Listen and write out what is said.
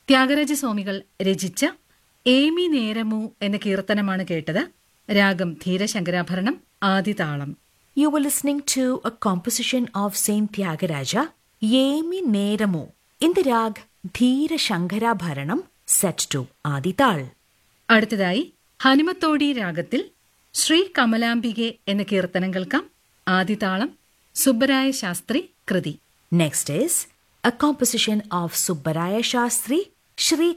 ത്യാഗരാജസ്വാമികൾ രചിച്ച ഏമി നേരമു എന്ന കീർത്തനമാണ് കേട്ടത് രാഗം ധീരശങ്കരാഭരണം ആദിതാളം You were listening to a composition of Saint Tyagaraja, Yemi Neramu, in the rag Dheera Shankara Bharanam, set to Adital. അടുത്തതായി ഹനുമത്തോടി രാഗത്തിൽ ശ്രീ കമലാംബികെ എന്ന കീർത്തനം കേൾക്കാം ആദിതാളം സുബ്ബരായ ശാസ്ത്രി കൃതി Next is a composition of Subbaraya Shastri, Shri